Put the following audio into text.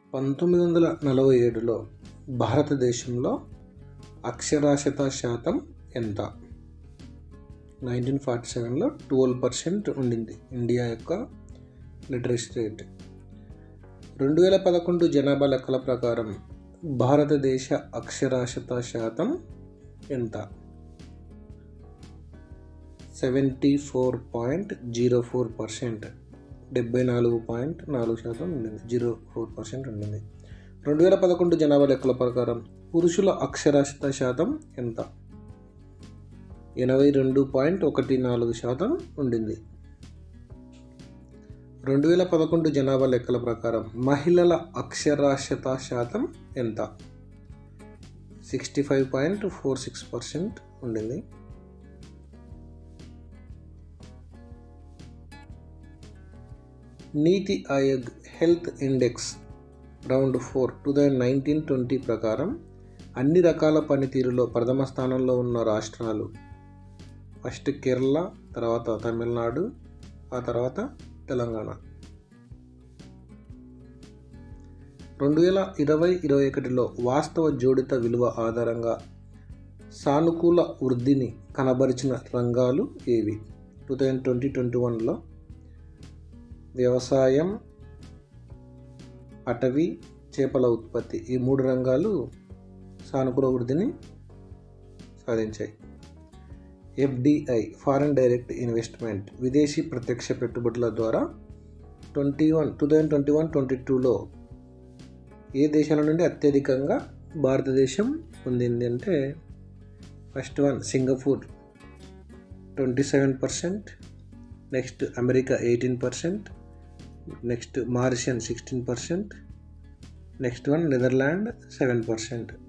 పంతొమ్మిది వందల నలభై ఏడులో భారతదేశంలో అక్షరాస్యత శాతం ఎంత నైన్టీన్ ఫార్టీ సెవెన్లో ట్వెల్వ్ పర్సెంట్ ఉండింది ఇండియా యొక్క లిటరసీ రేట్ రెండు వేల పదకొండు జనాభా లెక్కల ప్రకారం భారతదేశ అక్షరాస్యత శాతం ఎంత seventy four point zero four percent డెబ్బై నాలుగు పాయింట్ నాలుగు శాతం ఉండింది జీరో ఫోర్ పర్సెంట్ ఉండింది రెండు వేల పదకొండు జనాభా లెక్కల ప్రకారం పురుషుల అక్షరాస్యత శాతం ఎంత ఎనభై రెండు పాయింట్ ఒకటి నాలుగు శాతం ఉండింది రెండు వేల పదకొండు జనాభా లెక్కల ప్రకారం మహిళల అక్షరాస్యత శాతం ఎంత sixty five point four six percent ఉండింది NITI Aayog health index round four two thousand nineteen twenty ప్రకారం అన్ని రకాల పనితీరులో ప్రథమ స్థానంలో ఉన్న రాష్ట్రాలు ఫస్ట్ కేరళ తర్వాత తమిళనాడు ఆ తర్వాత తెలంగాణ రెండు వేల ఇరవై ఇరవై ఒకటిలో వాస్తవ జోడిత విలువ ఆధారంగా సానుకూల వృద్ధిని కనబరిచిన రంగాలు ఏవి టూ థౌజండ్ ట్వంటీ ట్వంటీ వన్లో వ్యవసాయం అటవీ చేపల ఉత్పత్తి ఈ మూడు రంగాలు సానుకూల వృద్ధిని సాధించాయి ఎఫ్డిఐ ఫారెన్ డైరెక్ట్ ఇన్వెస్ట్మెంట్ విదేశీ ప్రత్యక్ష పెట్టుబడుల ద్వారా twenty one two thousand twenty one twenty టూలో ఏ దేశాల నుండి అత్యధికంగా భారతదేశం పొందింది అంటే first one Singapore twenty seven percent next America eighteen percent next Mauritian sixteen percent next one Netherland seven percent